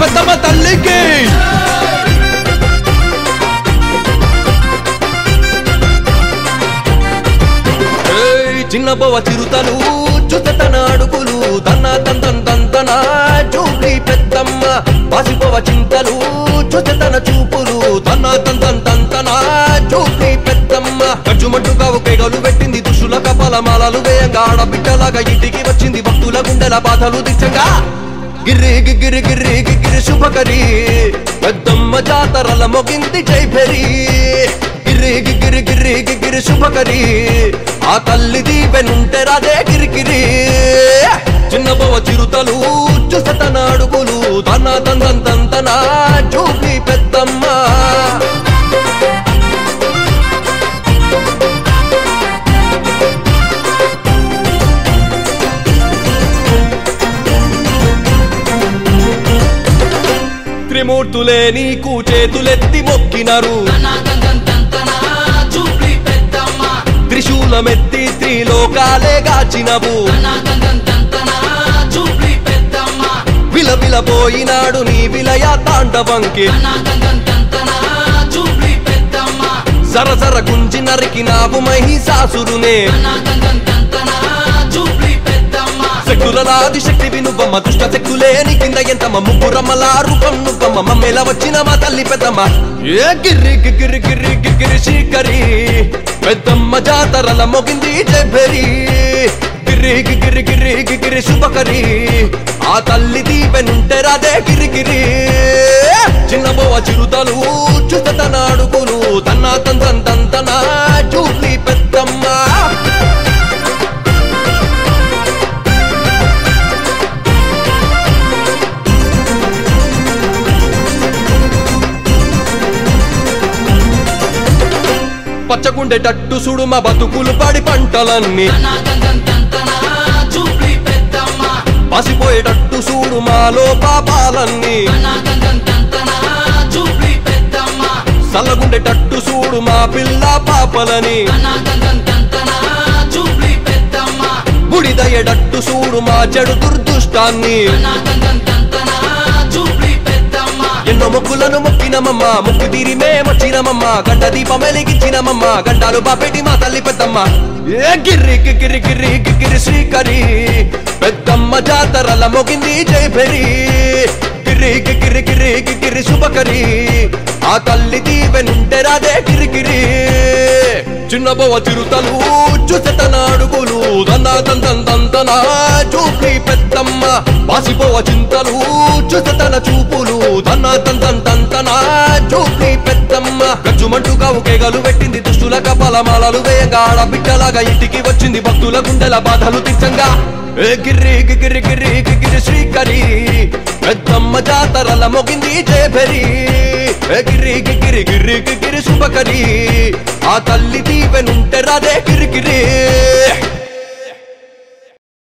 పెద్దమ్మ తల్లికి ఏయ్, చిన్న బొవ చిరుతలు చుతతన అడుగులు తన్న తంతన్ తంతన చూపి పెద్దమ్మ పాసిపోవ చింతలు చుతతన చూపులు తన్న తంతన్ తంతన చూపి పెద్దమ్మ ఖర్చుమట్టు కావు కేగలు పెట్టింది దుష్టుల కపాల మాలలు వేయంగా ఆడబిడ్డలాగా ఇంటికి వచ్చింది భక్తుల గుండెల బాధలు దిచ్చంగా గిర్రి గిర్రి గిర్రి గిర్రి శుభకరి పెద్దమ్మ జాతరల మొగింది జైభరి గిర్రి గిర్రి గిర్రి గిర్రి శుభకరి ఆ తల్లి దీపెనుంటే రాదే గిరిగిరి చిన్న బొవ చిరుతలు చుసతన అడుగులు తన తందన్ తంతన చూపి పెద్దమ్మ త్రిమూర్తులే నీకు చేతులెత్తి మొక్కినరు త్రిశూలమెత్తి త్రిలోకాలే గాచినవు విలవిలపోయినాడు నీ విలయ తాండవంకి సరసర గుంజి నరికినావు మహిషాసురునే శక్తులలాది శక్తి వినువ్వమ్మ దుష్ట శక్తులేని కింద ఎంతమ్మ ముగ్గురమ్మల రూపం నువ్వమ్మ మమ్మేల వచ్చిన మా తల్లి పెద్దమ్మ ఏ గిర్రి గిర్రి గిర్రి గిర్రి శ్రీకరి పెద్దమ్మ జాతరల మొగింది జబ్బెరి గిర్రి గిర్రి గిర్రి గిర్రి శుభకరి ఆ తల్లి దీపెనుంటే రాదే గిరిగిరి చిన్న బోవ చిరుతలు చుతతన అడుగులు తన్న తంతన్ తంతన చూపి పెద్దమ్మ పచ్చగుండేటట్టు సుడు మా బతుకులు పడి పంటలన్నీ పసిపోయేటట్టు చూడు మాలో పాపాలన్నీ సల్లగుండేటట్టు చూడు మా పిల్ల పాపలని బుడిదయ్యేటట్టు చూడు మా చెడు దుర్దుష్టాన్ని ఎన్నో మొక్కులను మొక్కినమమ్మ ముక్కు తీరి మేమొచ్చినమమ్మ గంట దీపం వెలిగించినమమ్మ గంటాలు బాపెట్టి మా తల్లి పెద్దమ్మ ఏ గిర్రి గిర్రి గిర్రి గిర్రి శ్రీకరి పెద్దమ్మ జాతరల మొగింది జైభరి గిర్రి గిర్రి గిర్రి గిర్రి శుభకరి ఆ తల్లి దీవెనుంటే రాదే గిరిగిరి చిన్న బొవ చిరుతలు చుసతన అడుగులు దంద దందం దంతన చూపి పెద్దమ్మ వాసిపోవ చింతలు చుసతన చూపులు దన్న దందం దంతన చూపి పెద్దమ్మ గజ్జుమంటూ కావు కేగలు పెట్టింది దుష్టుల కపాల మాలలు వేయంగా ఆడబిడ్డలాగా ఇంటికి వచ్చింది భక్తుల గుండెల బాధలు తీర్చంగా ఏ గిర్రి గిర్రి గిర్రి గిర్రి శ్రీకరి పెద్దమ్మ జాతరల మొగింది జయభరి ఏ గిర్రి గిర్రి గిర్రి గిర్రి శుభకరి ఆ తల్లి దీవెనుంటే రాదే గిరిగిరి